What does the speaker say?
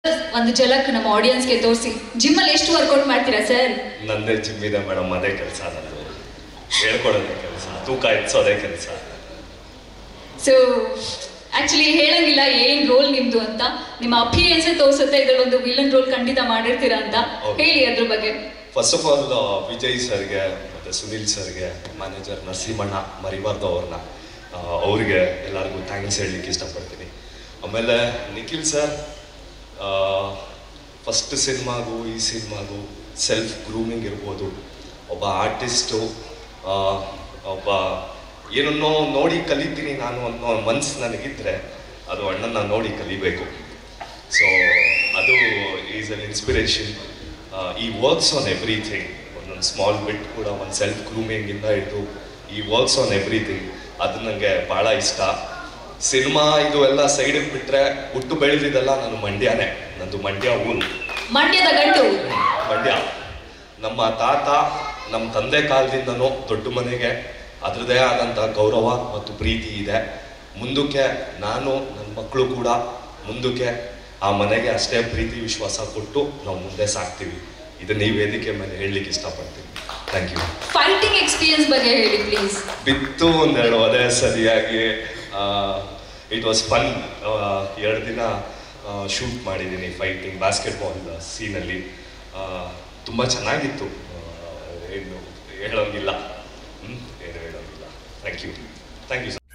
ಒಂದು ಝಲಕ್ ನಮ್ಮ ಆಡಿಯನ್ಸ್ಗೆ ತೋರಿಸಿ ಜಿಮ್ಮಲ್ಲಿ ಎಷ್ಟು ವರ್ಕೌಟ್ ಮಾಡ್ತೀರಾ ಸರ್ ನಂದೇ ಜಿಮ್ ಇದೆ ಮೇಡಮ್ ಅದೇ ಕೆಲಸ ನಂದು ಹೇಳ್ಕೊಡೋದೇ ಕೆಲಸ ತೂಕ ಎತ್ಸೋದೇ ಕೆಲಸ ಸೊ ಆಕ್ಚುಲಿ ಹೇಳಂಗಿಲ್ಲ ಏನ್ ರೋಲ್ ನಿಮ್ದು ಅಂತ ನಿಮ್ಮ ಅಪಿಯನ್ಸ್ ತೋರಿಸುತ್ತೆ ಇದ್ರಲ್ಲಿ ಒಂದು ವಿಲನ್ ರೋಲ್ ಖಂಡಿತ ಮಾಡಿರ್ತೀರಾ ಅಂತ ಹೌದು. ಹೇಳಿ ಅದ್ರ ಬಗ್ಗೆ ಫಸ್ಟ್ ಆಫ್ ಆಲ್ ವಿಜಯ್ ಸರ್ಗೆ ಮತ್ತು ಸುನಿಲ್ ಸರ್ಗೆ ಮ್ಯಾನೇಜರ್ ನರಸಿಂಹಣ್ಣ ಮರಿಬಾರ್ದು ಅವ್ರನ್ನ ಅವ್ರಿಗೆ ಎಲ್ಲರಿಗೂ ಥ್ಯಾಂಕ್ಸ್ ಹೇಳಲಿಕ್ಕೆ ಇಷ್ಟಪಡ್ತೀನಿ ಆಮೇಲೆ ನಿಖಿಲ್ ಸರ್ ಫಸ್ಟ್ ಸಿನಿಮಾಗೂ ಈ ಸಿನಿಮಾಗೂ ಸೆಲ್ಫ್ ಗ್ರೂಮಿಂಗ್ ಇರ್ಬೋದು ಒಬ್ಬ ಆರ್ಟಿಸ್ಟು ಒಬ್ಬ ಏನನ್ನೋ ನೋಡಿ ಕಲಿತೀನಿ ನಾನು ಅನ್ನೋ ಮನ್ಸು ನನಗಿದ್ರೆ ಅದು ಅಣ್ಣನ ನೋಡಿ ಕಲಿಬೇಕು ಸೊ ಅದು ಈಸ್ ಅನ್ ಇನ್ಸ್ಪಿರೇಷನ್ ಈ ವರ್ಕ್ಸ್ ಆನ್ ಎವ್ರಿಥಿಂಗ್ ಒಂದೊಂದು ಸ್ಮಾಲ್ ಬಿಟ್ ಕೂಡ ಒಂದು ಸೆಲ್ಫ್ ಗ್ರೂಮಿಂಗಿಂದ ಹಿಡಿದು ಈ ವರ್ಕ್ಸ್ ಆನ್ ಎವ್ರಿಥಿಂಗ್ ಅದು ನನಗೆ ಭಾಳ ಇಷ್ಟ ಸಿನಿಮಾ ಇದು ಎಲ್ಲ ಸೈಡಿಗೆ ಬಿಟ್ಟರೆ ಹುಟ್ಟು ಬೆಳೆದಿದ್ದೆಲ್ಲ ನಾನು ಮಂಡ್ಯನೇ ನಂದು ಮಂಡ್ಯ ಊರು ಮಂಡ್ಯದ ಗಂಡು ಮಂಡ್ಯ ನಮ್ಮ ತಾತ ನಮ್ಮ ತಂದೆ ಕಾಲದಿಂದನೂ ದೊಡ್ಡ ಮನೆಗೆ ಅದರದೇ ಆದಂಥ ಗೌರವ ಮತ್ತು ಪ್ರೀತಿ ಇದೆ ಮುಂದಕ್ಕೆ ನಾನು ನನ್ನ ಮಕ್ಕಳು ಕೂಡ ಮುಂದಕ್ಕೆ ಆ ಮನೆಗೆ ಅಷ್ಟೇ ಪ್ರೀತಿ ವಿಶ್ವಾಸ ಕೊಟ್ಟು ನಾವು ಮುಂದೆ ಸಾಕ್ತೀವಿ ಇದನ್ನ ಈ ವೇದಿಕೆ ಮೇಲೆ ಹೇಳಲಿಕ್ಕೆ ಇಷ್ಟಪಡ್ತೀನಿ ಥ್ಯಾಂಕ್ ಯು ಫೈಟಿಂಗ್ ಎಕ್ಸ್ಪೀರಿಯನ್ಸ್ ಬಗ್ಗೆ ಹೇಳಿ ಪ್ಲೀಸ್ ಬಿತ್ತು ಒಂದೆರಡು ಒದೆ ಸರಿಯಾಗಿ ಇಟ್ ವಾಸ್ ಫನ್ ಎರಡು ದಿನ ಶೂಟ್ ಮಾಡಿದ್ದೀನಿ ಫೈಟಿಂಗ್ ಬಾಸ್ಕೆಟ್ಬಾಲ್ ಸೀನಲ್ಲಿ ತುಂಬ ಚೆನ್ನಾಗಿತ್ತು ಆ, ಏನು ಹೇಳೋಂಗಿಲ್ಲ ಹ್ಮ್? ಏನು ಹೇಳೋಂಗಿಲ್ಲ ಥ್ಯಾಂಕ್ ಯು ಥ್ಯಾಂಕ್ ಯು